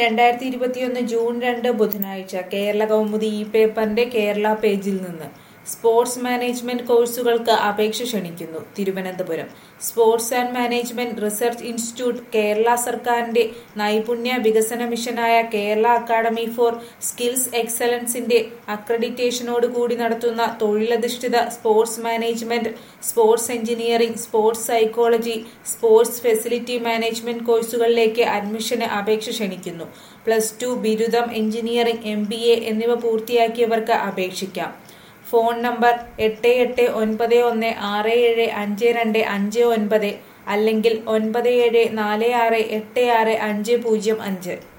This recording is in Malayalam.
രണ്ടായിരത്തി ഇരുപത്തിയൊന്ന് ജൂൺ രണ്ട് ബുധനാഴ്ച കേരള കൗമുദി ഇ പേപ്പറിന്റെ കേരള പേജിൽ നിന്ന് സ്പോർട്സ് മാനേജ്മെന്റ് കോഴ്സുകൾക്ക് അപേക്ഷ ക്ഷണിക്കുന്നു Thiruvananthapuram sports and management research institute Kerala സർക്കാരിന്റെ നൈപുണ്യ വികസന മിഷനായ കേരള അക്കാദമി ഫോർ സ്കിൽസ് എക്സലൻസിന്റെ അക്രഡിറ്റേഷനോട് കൂടി നടത്തുന്ന തൊഴിലധിഷ്ഠിത sports management sports engineering sports psychology sports facility management കോഴ്സുകളിലേക്ക് അഡ്മിഷന് അപേക്ഷ ക്ഷണിക്കുന്നു പ്ലസ് ടു ബിരുദം എഞ്ചിനീയറിംഗ് എം ബി എ എന്നിവ പൂർത്തിയാക്കിയവർക്ക് അപേക്ഷിക്കാം ഫോൺ നമ്പർ എട്ട് എട്ട് ഒൻപത് ഒന്ന് ആറ് ഏഴ് അഞ്ച് രണ്ട് അഞ്ച് ഒൻപത് അല്ലെങ്കിൽ ഒൻപത് ഏഴ് നാല് ആറ് എട്ട് ആറ് അഞ്ച് പൂജ്യം അഞ്ച്